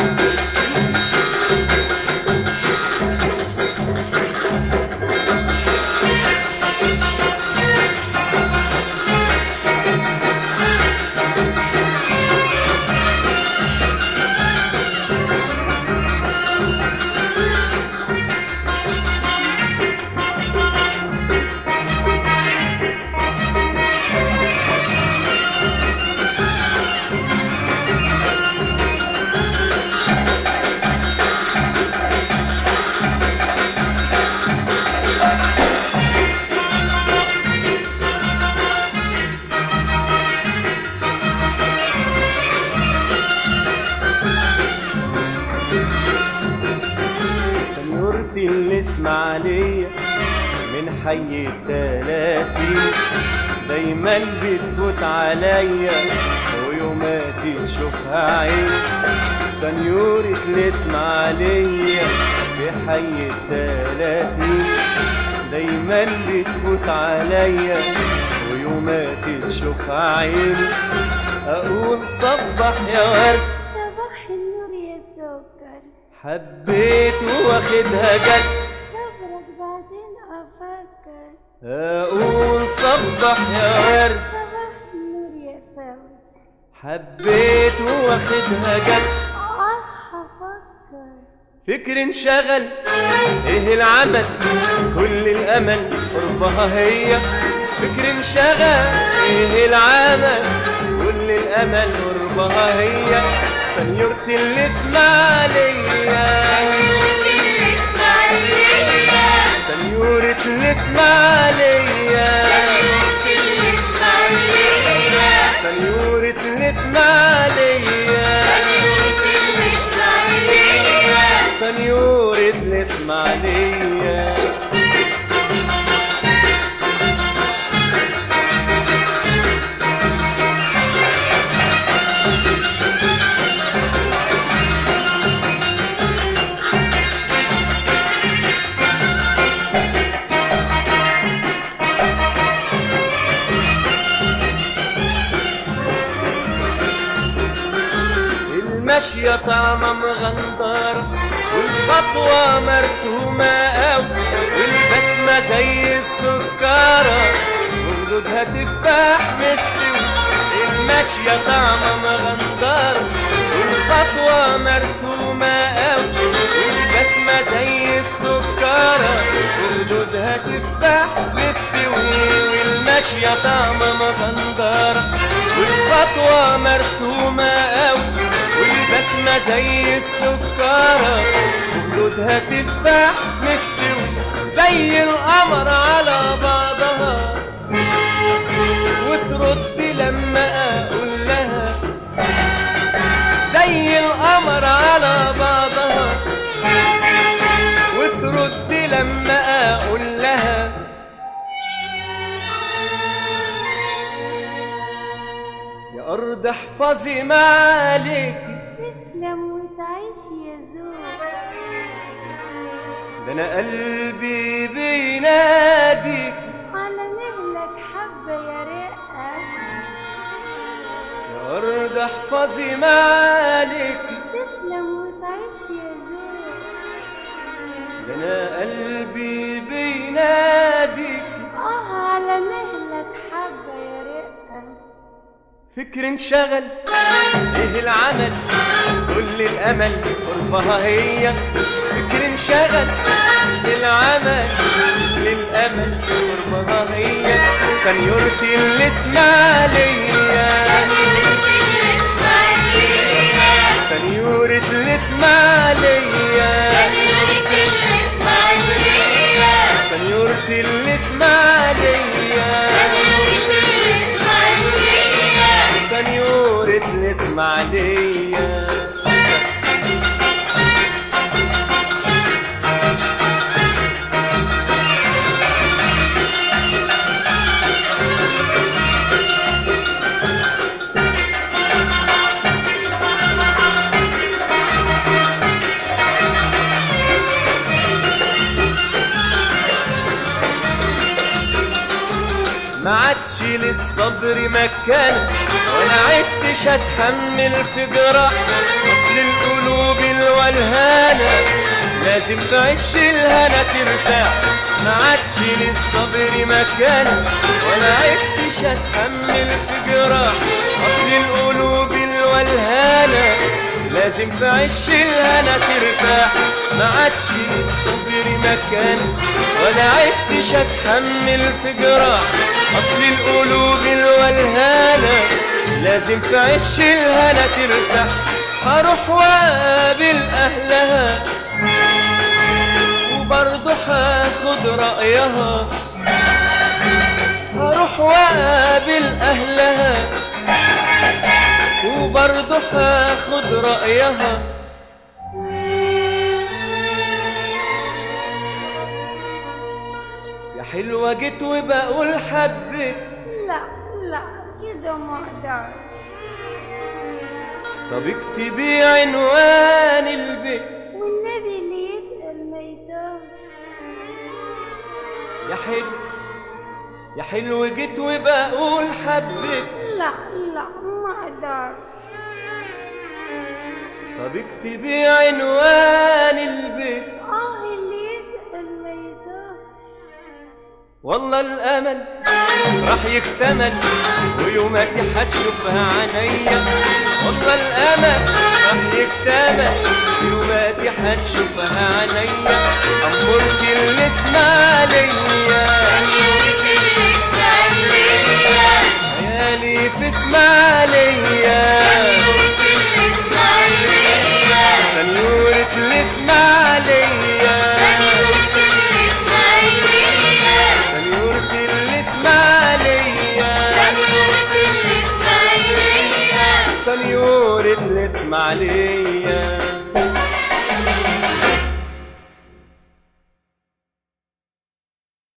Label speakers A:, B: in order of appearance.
A: سنورتي الإسماعيلية من حي التلاتين دايما بتفوت عليا ويوماتي تشوفها عين سنيورة الإسماعيلية في حي التلاتين دايما بتفوت عليا ويوماتي تشوفها عين أقول صبح يا ورد
B: صباح النور يا سكر
A: حبيت واخدها جد
B: صبرك بعدين افكر
A: اقول صبح يا ورد
B: صباح النور يا فوز
A: حبيت واخدها جد
B: اه هفكر
A: فكر انشغل ايه العمل كل الامل قربها هي فكر انشغل ايه العمل كل الامل قربها هي سنيورتي الاسماعيليه سنيورة الاسماعيليه سنيورة الاسماعيليه سنيورة الاسماعيليه المشية طعمة مغندرة والخطوة مرسومة أوي والبسمة زي السكرة وردودها تفاح مستوي المشية طعمة مغندرة والخطوة مرسومة أوي والبسمة زي السكرة وردودها تفاح مستوي والمشية طعمة مغندرة والخطوة مرسومة أوي والبسمة زي السكرة وخدودها تفاح مستوي زي القمر على بعضها وترد لما أقول لها زي القمر على بعضها وترد لما أقول لها يا أرض احفظي ما عليكي
B: تسلم وتعيش يا زوج
A: ده انا قلبي بيناديك
B: على مهلك حبة يا رقة
A: يا ارض احفظي ما عليكي
B: تسلم وتعيش يا زوج
A: ده انا قلبي بيناديك
B: اه على مهلك حبة يا رقة
A: فكر انشغل ايه العمل كل الامل قربها هي فكر انشغل العمل للامل قربها هي سنيورتي الاسماعيليه سنيورة الاسماعيليه سنيورة الاسماعيليه سنيورة الاسماعيليه ما عادش للصبر مكان وانا عدتش اتحمل في جراح اصل القلوب الولهانة لازم تعيش الهنا ترتاح ما عادش للصبر مكان وانا عدتش اتحمل في جراح اصل القلوب الولهانة لازم تعيش الهنا ترتاح ما عادش للصبر مكان ولا عدتش اتحمل في جراح اصل القلوب الولهانة لازم تعيش الهنا ترتاح هروح وقابل اهلها وبرضه هاخد رأيها هروح وقابل اهلها وبرضه هاخد رأيها يا حلوة جيت وبقول حبك
B: لا لا كده ما اقدرش
A: طب اكتبي عنوان البيت
B: والنبي اللي يسأل ما يتوهش
A: يا حلو يا حلو جيت وبقول حبك
B: لا لا ما اقدرش
A: طب اكتبي عنوان البيت
B: اه اللي يسأل ما يتوهش
A: والله الامل راح يكتمل ويوماتي هتشوفها عينيا والله الامل راح يكتمل ويوماتي هتشوفها عينيا امورتي الاسماعيليه خيالي في اسماعيليه سنورة الاسماعيليه سنورة الاسماعيليه سنيورة الاسماعيليه